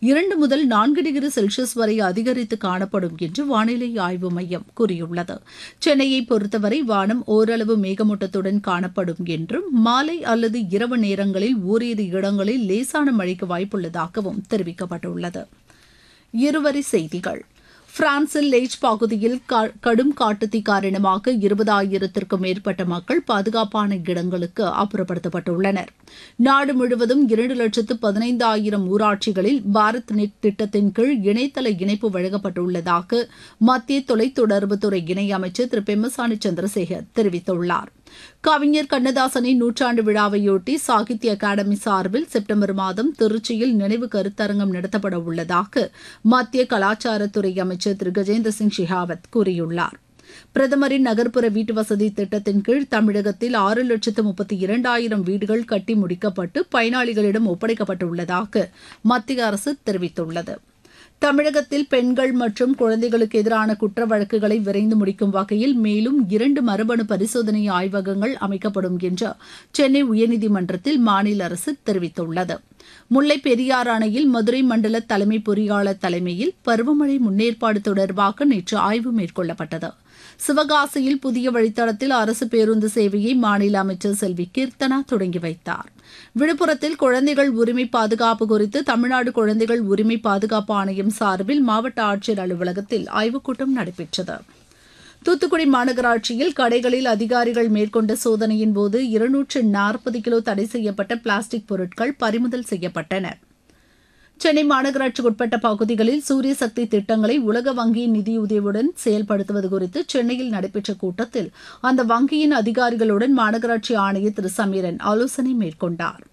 இரண்டு முதல் நான்கு டிகிரி செல்சியஸ் வரை அதிகரித்து காணப்படும் என்று வானிலை ஆய்வு மையம் கூறியுள்ளது சென்னையை பொறுத்தவரை வானம் ஓரளவு மேகமூட்டத்துடன் காணப்படும் என்றும் மாலை அல்லது இரவு நேரங்களில் ஓரிரு இடங்களில் லேசான மழைக்கு வாய்ப்புள்ளதாகவும் தெரிவிக்கப்பட்டுள்ளது இருவரி செய்திகள் பிரான்சில் லேஜ் பகுதியில் கடும் காட்டுத்தீ காரணமாக இருபதாயிரத்திற்கும் மேற்பட்ட மக்கள் பாதுகாப்பான இடங்களுக்கு அப்புறப்படுத்தப்பட்டுள்ளனர் நாடு முழுவதும் இரண்டு லட்சத்து பதினைந்தாயிரம் ஊராட்சிகளில் பாரத் நெட் திட்டத்தின் கீழ் இணையதள இணைப்பு வழங்கப்பட்டுள்ளதாக மத்திய தொலைத்தொடர்புத்துறை இணையமைச்சர் திரு பெம்மசானி சந்திரசேகர் தெரிவித்துள்ளார் கவிஞர் கண்ணதாசனின் நூற்றாண்டு விழாவையொட்டி சாகித்ய அகாடமி சார்பில் செப்டம்பர் மாதம் திருச்சியில் நினைவு கருத்தரங்கம் நடத்தப்பட உள்ளதாக மத்திய கலாச்சாரத்துறை அமைச்சர் திரு கஜேந்திர சிங் ஷெகாவத் கூறியுள்ளார் பிரதமரின் நகர்ப்புற வீட்டு வசதி திட்டத்தின் கீழ் தமிழகத்தில் ஆறு லட்சத்து முப்பத்தி இரண்டாயிரம் வீடுகள் கட்டி முடிக்கப்பட்டு பயனாளிகளிடம் ஒப்படைக்கப்பட்டுள்ளதாக மத்திய அரசு தெரிவித்துள்ளது தமிழகத்தில் பெண்கள் மற்றும் குழந்தைகளுக்கு எதிரான குற்ற வழக்குகளை விரைந்து முடிக்கும் வகையில் மேலும் இரண்டு மரபணு பரிசோதனை ஆய்வகங்கள் அமைக்கப்படும் என்று சென்னை உயர்நீதிமன்றத்தில் மாநில அரசு தெரிவித்துள்ளது முல்லை பெரியாறு அணையில் மதுரை மண்டல தலைமை பொறியாளர் தலைமையில் பருவமழை முன்னேற்பாடு தொடர்பாக நேற்று ஆய்வு மேற்கொள்ளப்பட்டது சிவகாசியில் புதிய வழித்தடத்தில் அரசு பேருந்து சேவையை மாநில அமைச்சர் செல்வி கீர்த்தனா தொடங்கி வைத்தார் விழுப்புரத்தில் குழந்தைகள் உரிமை பாதுகாப்பு குறித்து தமிழ்நாடு குழந்தைகள் உரிமை பாதுகாப்பு ஆணையம் சார்பில் மாவட்ட ஆட்சியர் அலுவலகத்தில் ஆய்வுக் கூட்டம் நடைபெற்றது தூத்துக்குடி மாநகராட்சியில் கடைகளில் அதிகாரிகள் மேற்கொண்ட சோதனையின் போது இருநூற்று நாற்பது கிலோ தடை செய்யப்பட்ட பிளாஸ்டிக் பொருட்கள் பறிமுதல் செய்யப்பட்டன சென்னை மாநகராட்சிக்குட்பட்ட பகுதிகளில் சூரிய சக்தி திட்டங்களை உலக வங்கியின் நிதியுதவியுடன் செயல்படுத்துவது குறித்து சென்னையில் நடைபெற்ற கூட்டத்தில் அந்த வங்கியின் அதிகாரிகளுடன் மாநகராட்சி ஆணையர் திரு சமீரன் ஆலோசனை மேற்கொண்டார்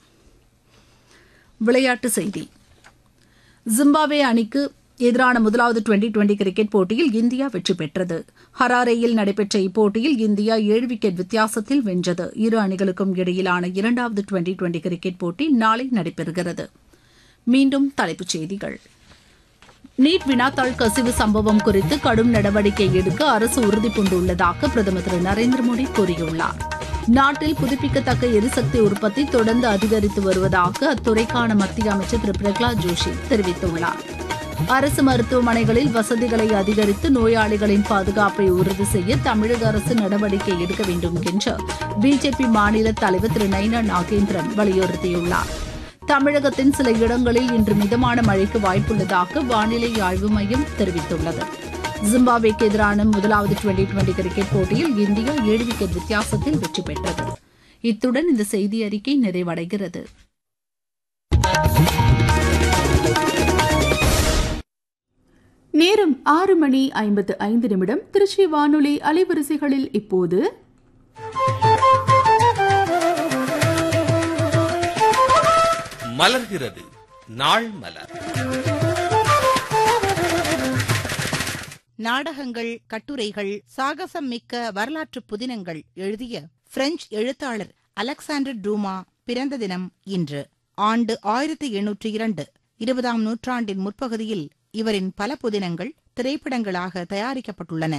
விளையாட்டுச் செய்தி ஜிம்பாப்வே அணிக்கு எதிரான முதலாவது டுவெண்டி டுவெண்டி கிரிக்கெட் போட்டியில் இந்தியா வெற்றி பெற்றது ஹராரேயில் நடைபெற்ற இப்போட்டியில் இந்தியா ஏழு விக்கெட் வித்தியாசத்தில் வென்றது இரு அணிகளுக்கும் இடையிலான இரண்டாவது டுவெண்டி டுவெண்டி கிரிக்கெட் போட்டி நாளை நடைபெறுகிறது மீண்டும் தலைப்புச் செய்திகள் நீட் வினாத்தாள் கசிவு சம்பவம் குறித்து கடும் நடவடிக்கை எடுக்க அரசு உறுதிபூண்டுள்ளதாக பிரதமர் திரு நரேந்திர மோடி கூறியுள்ளார் நாட்டில் புதுப்பிக்கத்தக்க எரிசக்தி உற்பத்தி தொடர்ந்து அதிகரித்து வருவதாக அத்துறைக்கான மத்திய அமைச்சர் திரு பிரகலாத் ஜோஷி தெரிவித்துள்ளார் அரசு மருத்துவமனைகளில் வசதிகளை அதிகரித்து நோயாளிகளின் பாதுகாப்பை உறுதி செய்ய தமிழக அரசு நடவடிக்கை எடுக்க வேண்டும் என்று பிஜேபி மாநில தலைவர் திரு நைனா நாகேந்திரன் வலியுறுத்தியுள்ளார் தமிழகத்தின் சில இடங்களில் இன்று மிதமான மழைக்கு வாய்ப்புள்ளதாக வானிலை ஆய்வு மையம் தெரிவித்துள்ளது ஜிம்பாப்வேக்கு எதிரான முதலாவது டுவெண்டி டுவெண்டி கிரிக்கெட் போட்டியில் இந்தியா ஏழு விக்கெட் வித்தியாசத்தில் வெற்றி பெற்றது இத்துடன் இந்த செய்தி அறிக்கை நிறைவடைகிறது நேரம் ஆறு மணி ஐம்பத்து ஐந்து நிமிடம் திருச்சி வானொலி அலைவரிசைகளில் இப்போது மலர்கிறது நாள் மலர் நாடகங்கள் கட்டுரைகள் சாகசம் மிக்க வரலாற்று புதினங்கள் எழுதிய பிரெஞ்சு எழுத்தாளர் அலெக்சாண்டர் டூமா பிறந்த தினம் இன்று ஆண்டு ஆயிரத்தி எண்ணூற்றி இரண்டு இருபதாம் நூற்றாண்டின் முற்பகுதியில் இவரின் பல புதினங்கள் திரைப்படங்களாக தயாரிக்கப்பட்டுள்ளன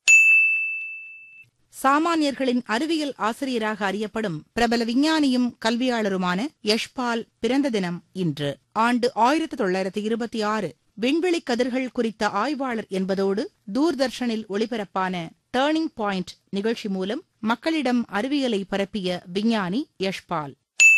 சாமானியர்களின் அறிவியல் ஆசிரியராக அறியப்படும் பிரபல விஞ்ஞானியும் கல்வியாளருமான யஷ்பால் பிறந்த தினம் இன்று ஆண்டு ஆயிரத்தி தொள்ளாயிரத்தி இருபத்தி ஆறு விண்வெளி கதிர்கள் குறித்த ஆய்வாளர் என்பதோடு தூர்தர்ஷனில் ஒளிபரப்பான டேர்னிங் பாயிண்ட் நிகழ்ச்சி மூலம் மக்களிடம் அறிவியலை பரப்பிய விஞ்ஞானி யஷ்பால்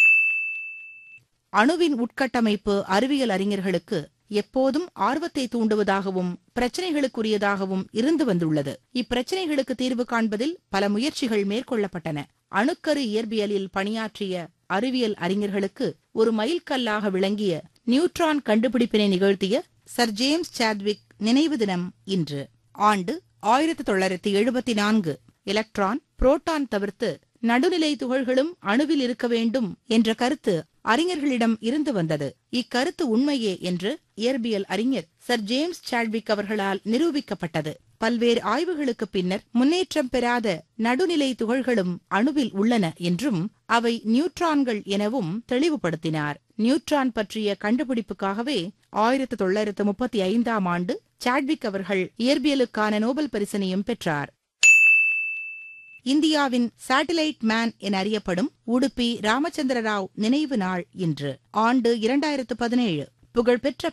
அணுவின் உட்கட்டமைப்பு அறிவியல் அறிஞர்களுக்கு எப்போதும் ஆர்வத்தை தூண்டுவதாகவும் பிரச்சனைகளுக்குரியதாகவும் இருந்து வந்துள்ளது இப்பிரச்சனைகளுக்கு தீர்வு காண்பதில் பல முயற்சிகள் மேற்கொள்ளப்பட்டன அணுக்கரு இயற்பியலில் பணியாற்றிய அறிவியல் அறிஞர்களுக்கு ஒரு மைல்கல்லாக விளங்கிய நியூட்ரான் கண்டுபிடிப்பினை நிகழ்த்திய சர் ஜேம்ஸ் சாட்விக் நினைவு தினம் இன்று ஆண்டு ஆயிரத்தி தொள்ளாயிரத்தி எழுபத்தி நான்கு எலக்ட்ரான் புரோட்டான் தவிர்த்து நடுநிலை துகள்களும் அணுவில் இருக்க வேண்டும் என்ற கருத்து அறிஞர்களிடம் இருந்து வந்தது இக்கருத்து உண்மையே என்று இயற்பியல் அறிஞர் சர் ஜேம்ஸ் சாட்விக் அவர்களால் நிரூபிக்கப்பட்டது பல்வேறு ஆய்வுகளுக்கு பின்னர் முன்னேற்றம் பெறாத நடுநிலை துகள்களும் அணுவில் உள்ளன என்றும் அவை நியூட்ரான்கள் எனவும் தெளிவுபடுத்தினார் நியூட்ரான் பற்றிய கண்டுபிடிப்புக்காகவே ஆயிரத்தி தொள்ளாயிரத்து முப்பத்தி ஐந்தாம் ஆண்டு சாட்விக் அவர்கள் இயற்பியலுக்கான நோபல் பரிசினையும் பெற்றார் இந்தியாவின் சேட்டிலைட் மேன் என அறியப்படும் உடுப்பி ராமச்சந்திர ராவ் நினைவு நாள் இன்று ஆண்டு இரண்டாயிரத்து பதினேழு புகழ்பெற்ற